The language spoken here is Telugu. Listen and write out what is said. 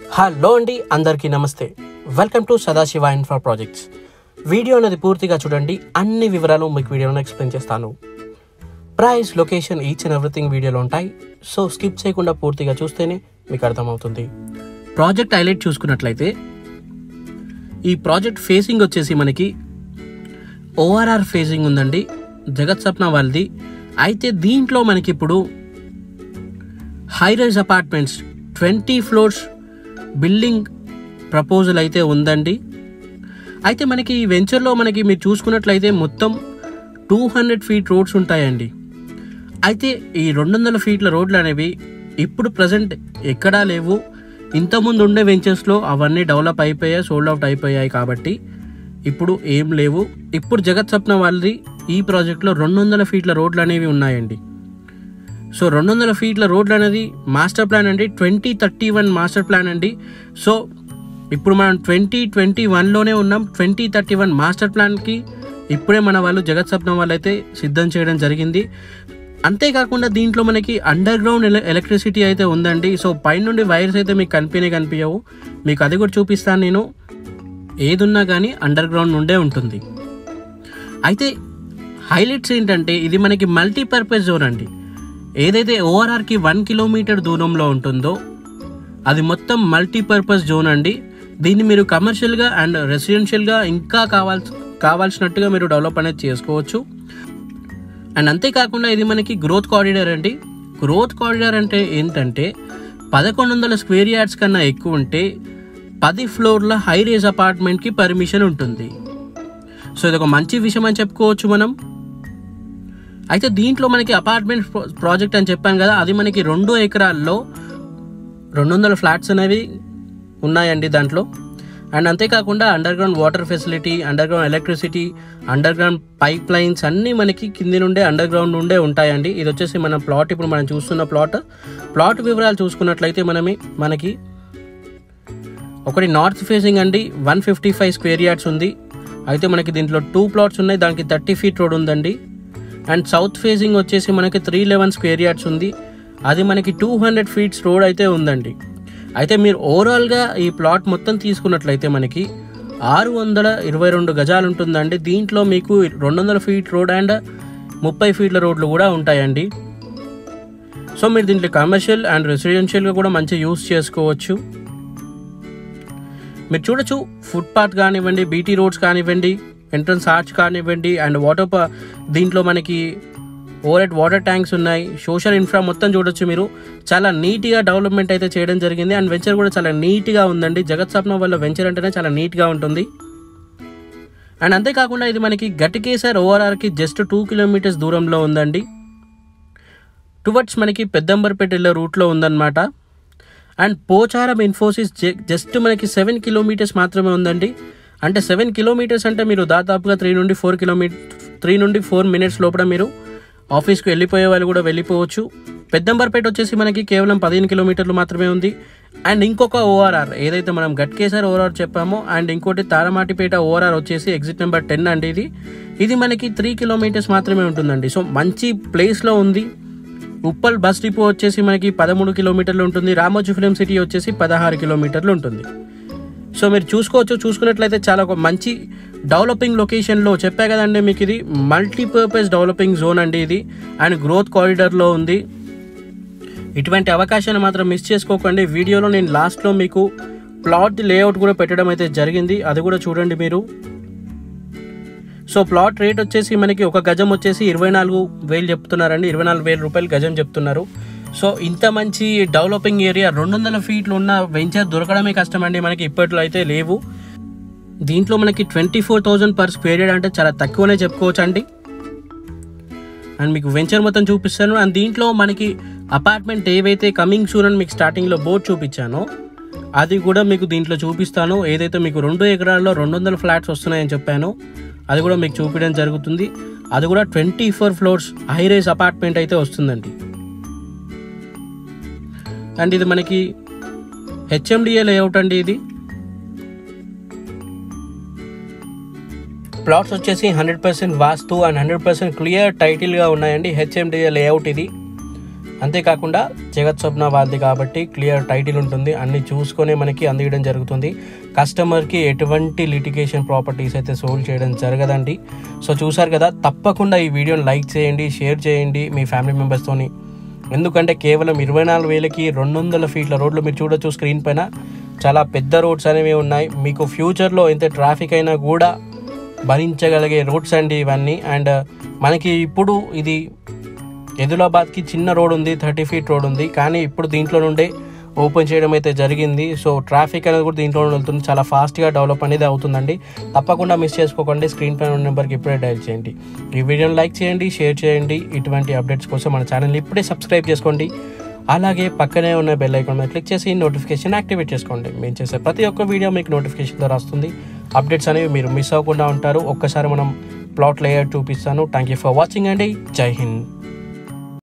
హలో అండి అందరికీ నమస్తే welcome to Sadashiva infra projects video అనేది పూర్తిగా చూడండి అన్ని వివరాలు మీకు వీడియోలో ఎక్స్ప్లెయిన్ చేస్తాను price location each and everything వీడియోలో ఉంటాయి సో స్కిప్ చేయకుండా పూర్తిగా చూస్తేనే మీకు అర్థమవుతుంది ప్రాజెక్ట్ హైలైట్ చూసుకున్నట్లయితే ఈ ప్రాజెక్ట్ ఫేసింగ్ వచ్చేసి మనకి ఓఆర్ఆర్ ఫేసింగ్ ఉందండి జగత్ సప్న వాళ్ళది అయితే దీంట్లో మనకి ఇప్పుడు high rise apartments twenty floors building proposal అయితే ఉందండి అయితే మనకి ఈ వెంచర్లో మనకి మీరు చూసుకున్నట్లయితే మొత్తం టూ హండ్రెడ్ ఫీట్ రోడ్స్ ఉంటాయండి అయితే ఈ రెండు వందల ఫీట్ల రోడ్లు అనేవి ఇప్పుడు ప్రజెంట్ ఎక్కడా లేవు ఇంతకుముందు ఉండే వెంచర్స్లో అవన్నీ డెవలప్ అయిపోయాయి సోల్డ్ అవుట్ అయిపోయాయి కాబట్టి ఇప్పుడు ఏం లేవు ఇప్పుడు జగత్ సప్న వాళ్ళది ఈ ప్రాజెక్ట్లో రెండు వందల ఫీట్ల రోడ్లు అనేవి ఉన్నాయండి సో రెండు వందల ఫీట్ల రోడ్లు అనేది మాస్టర్ ప్లాన్ అండి twenty thirty one master plan అండి సో ఇప్పుడు మనం ట్వంటీ ట్వంటీ వన్లోనే ఉన్నాం ట్వంటీ థర్టీ వన్ మాస్టర్ ప్లాన్కి ఇప్పుడే మన వాళ్ళు జగత్ సప్న వాళ్ళు అయితే సిద్ధం చేయడం జరిగింది అంతేకాకుండా దీంట్లో మనకి అండర్ గ్రౌండ్ ఎల ఎలక్ట్రిసిటీ అయితే ఉందండి సో పైనుండి వైర్స్ అయితే మీకు కనిపించే కనిపించవు మీకు అది కూడా చూపిస్తాను నేను ఏదున్నా కానీ అండర్ గ్రౌండ్ నుండే ఉంటుంది అయితే హైలైట్స్ ఏంటంటే ఇది మనకి మల్టీపర్పస్ జోన్ అండి ఏదైతే ఓఆర్ఆర్కి వన్ కిలోమీటర్ దూరంలో ఉంటుందో అది మొత్తం మల్టీపర్పస్ జోన్ అండి దీన్ని మీరు కమర్షియల్గా అండ్ రెసిడెన్షియల్గా ఇంకా కావాల్సి కావాల్సినట్టుగా మీరు డెవలప్ అనేది చేసుకోవచ్చు అండ్ అంతేకాకుండా ఇది మనకి గ్రోత్ కారిడార్ అండి గ్రోత్ కారిడార్ అంటే ఏంటంటే పదకొండు వందల స్క్వేర్ యార్డ్స్ కన్నా ఎక్కువ ఉంటే పది ఫ్లోర్ల హై రేజ్ అపార్ట్మెంట్కి పర్మిషన్ ఉంటుంది సో ఇది ఒక మంచి విషయం అని చెప్పుకోవచ్చు మనం అయితే దీంట్లో మనకి అపార్ట్మెంట్ ప్రో- ప్రాజెక్ట్ అని చెప్పాను కదా అది మనకి రెండు ఎకరాల్లో రెండు వందల ఫ్లాట్స్ అనేవి ఉన్నాయండి దాంట్లో అండ్ అంతేకాకుండా underground water facility underground electricity underground pipelines అన్నీ మనకి కింది నుండే అండర్ గ్రౌండ్ నుండే ఉంటాయండి ఇది వచ్చేసి మన ప్లాట్ ఇప్పుడు మనం చూస్తున్న ప్లాట్ ప్లాట్ వివరాలు చూసుకున్నట్లయితే మనమి మనకి ఒకటి నార్త్ ఫేసింగ్ అండి one fifty five square yards ఉంది అయితే మనకి దీంట్లో టూ ప్లాట్స్ ఉన్నాయి దానికి థర్టీ ఫీట్ రోడ్ ఉందండి అండ్ సౌత్ ఫేసింగ్ వచ్చేసి మనకి త్రీ లెవెన్ స్క్వేర్ యార్డ్స్ ఉంది అది మనకి టూ హండ్రెడ్ ఫీట్స్ రోడ్ అయితే ఉందండి అయితే మీరు ఓవరాల్గా ఈ ప్లాట్ మొత్తం తీసుకున్నట్లయితే మనకి ఆరు వందల ఇరవై రెండు గజాలు ఉంటుందండి దీంట్లో మీకు రెండు వందల ఫీట్ రోడ్ అండ్ ముప్పై ఫీట్ల రోడ్లు కూడా ఉంటాయండి సో మీరు దీంట్లో కమర్షియల్ అండ్ రెసిడెన్షియల్గా కూడా మంచిగా యూస్ చేసుకోవచ్చు మీరు చూడొచ్చు ఫుట్పాత్ కానివ్వండి బీటీ రోడ్స్ కానివ్వండి ఎంట్రన్స్ ఆర్చ్ కానివ్వండి అండ్ వాటర్ ప- దీంట్లో మనకి ఓవర్ వాటర్ ట్యాంక్స్ ఉన్నాయి సోషల్ ఇన్ఫ్రా మొత్తం చూడొచ్చు మీరు చాలా నీట్గా డెవలప్మెంట్ అయితే చేయడం జరిగింది అండ్ వెంచర్ కూడా చాలా నీట్గా ఉందండి జగత్ స్వప్నం వల్ల వెంచర్ అంటేనే చాలా నీట్గా ఉంటుంది అండ్ అంతేకాకుండా ఇది మనకి గట్టికేసర్ ఓఆర్ఆర్కి జస్ట్ టూ కిలోమీటర్స్ దూరంలో ఉందండి టువర్డ్స్ మనకి పెద్దంబర్పేట వెళ్ళే రూట్లో ఉందన్నమాట అండ్ పోచారం ఇన్ఫోసిస్ జ- జస్ట్ మనకి సెవెన్ కిలోమీటర్స్ మాత్రమే ఉందండి అంటే సెవెన్ కిలోమీటర్స్ అంటే మీరు దాదాపుగా త్రీ నుండి ఫోర్ కిలోమీటర్ త్రీ నుండి ఫోర్ మినిట్స్ లోపల మీరు ఆఫీస్కి వెళ్ళిపోయే వాళ్ళు కూడా వెళ్ళిపోవచ్చు పెద్దంబర్పేట వచ్చేసి మనకి కేవలం పదిహేను కిలోమీటర్లు మాత్రమే ఉంది అండ్ ఇంకొక ఓఆర్ఆర్ ఏదైతే మనం గట్కేసర్ ఓఆర్ఆర్ చెప్పామో అండ్ ఇంకోటి తారమాటిపేట ఓఆర్ఆర్ వచ్చేసి ఎగ్జిట్ నెంబర్ టెన్ అండి ఇది ఇది మనకి త్రీ కిలోమీటర్స్ మాత్రమే ఉంటుందండి సో మంచి ప్లేస్లో ఉంది ఉప్పల్ బస్ డిపో వచ్చేసి మనకి పదమూడు కిలోమీటర్లు ఉంటుంది రామోజీ ఫిలిం సిటీ వచ్చేసి పదహారు కిలోమీటర్లు ఉంటుంది సో మీరు చూసుకోవచ్చు చూసుకున్నట్లయితే చాలా ఒక మంచి డెవలపింగ్ లొకేషన్లో చెప్పా కదండి మీకు ఇది మల్టీపర్పస్ డెవలపింగ్ జోన్ అండి ఇది అండ్ గ్రోత్ కారిడార్లో ఉంది ఇటువంటి అవకాశాన్ని మాత్రం మిస్ చేసుకోకండి వీడియోలో నేను లాస్ట్లో మీకు ప్లాట్ లేఅవుట్ కూడా పెట్టడం అయితే జరిగింది అది కూడా చూడండి మీరు సో ప్లాట్ రేట్ వచ్చేసి మనకి ఒక గజం వచ్చేసి ఇరవై నాలుగు వేలు చెప్తున్నారండి ఇరవై నాలుగు వేల రూపాయలు గజం చెప్తున్నారు సో ఇంత మంచి డెవలపింగ్ ఏరియా రెండు వందల ఫీట్లు ఉన్న వెంచర్ దొరకడమే కష్టం అండి మనకి ఇప్పట్లో అయితే లేవు దీంట్లో మనకి twenty four thousand per square yard అంటే చాలా తక్కువనే చెప్పుకోవచ్చు అండి అండ్ మీకు వెంచర్ మొత్తం చూపిస్తాను అండ్ దీంట్లో మనకి అపార్ట్మెంట్ ఏవైతే కమింగ్ సూన్ అని మీకు స్టార్టింగ్లో బోర్డ్ చూపించానో అది కూడా మీకు దీంట్లో చూపిస్తాను ఏదైతే మీకు రెండు ఎకరాల్లో రెండు వందల ఫ్లాట్స్ వస్తున్నాయని చెప్పానో అది కూడా మీకు చూపించడం జరుగుతుంది అది కూడా twenty four floors high rise apartment అయితే వస్తుందండి అండ్ ఇది మనకి హెచ్ఎండిఏ లేఅవుట్ అండి ఇది ప్లాట్స్ వచ్చేసి hundred percent vastu and hundred percent clear టైటిల్గా ఉన్నాయండి హెచ్ఎండిఏ లేఅవుట్ ఇది అంతేకాకుండా జగత్ స్వప్న వాళ్ళది కాబట్టి క్లియర్ టైటిల్ ఉంటుంది అన్ని చూసుకొని మనకి అందియడం జరుగుతుంది కస్టమర్కి ఎటువంటి లిటిగేషన్ ప్రాపర్టీస్ అయితే సోల్డ్ చేయడం జరగదండి సో చూసారు కదా తప్పకుండా ఈ వీడియోని లైక్ చేయండి షేర్ చేయండి మీ ఫ్యామిలీ మెంబర్స్తోని ఎందుకంటే కేవలం ఇరవై నాలుగు వేలకి రెండు వందల ఫీట్ల రోడ్లు మీరు చూడొచ్చు స్క్రీన్ పైన చాలా పెద్ద రోడ్స్ అనేవి ఉన్నాయి మీకు ఫ్యూచర్లో ఎంత ట్రాఫిక్ అయినా కూడా భరించగలిగే రోడ్స్ అండి ఇవన్నీ అండ్ మనకి ఇప్పుడు ఇది ఎదిలాబాద్కి చిన్న రోడ్ ఉంది థర్టీ ఫీట్ రోడ్ ఉంది కానీ ఇప్పుడు దీంట్లో నుండే ఓపెన్ చేయడం అయితే జరిగింది సో ట్రాఫిక్ అనేది కూడా దీంట్లో నుండి వెళ్తుంది చాలా ఫాస్ట్గా డెవలప్ అనేది అవుతుందండి తప్పకుండా మిస్ చేసుకోకండి స్క్రీన్ పైన ఉన్న నెంబర్కి ఇప్పుడే డైల్ చేయండి ఈ వీడియోని లైక్ చేయండి షేర్ చేయండి ఇటువంటి అప్డేట్స్ కోసం మన ఛానల్ని ఇప్పుడే సబ్స్క్రైబ్ చేసుకోండి అలాగే పక్కనే ఉన్న బెల్ ఐకాన్ మీద క్లిక్ చేసి నోటిఫికేషన్ యాక్టివేట్ చేసుకోండి మేము చేసే ప్రతి ఒక్క వీడియో మీకు నోటిఫికేషన్ ద్వారా వస్తుంది అప్డేట్స్ అనేవి మీరు మిస్ అవ్వకుండా ఉంటారు ఒక్కసారి మనం ప్లాట్ లేయర్ చూపిస్తాను థ్యాంక్ యూ ఫర్ వాచింగ్ అండి జై హింద్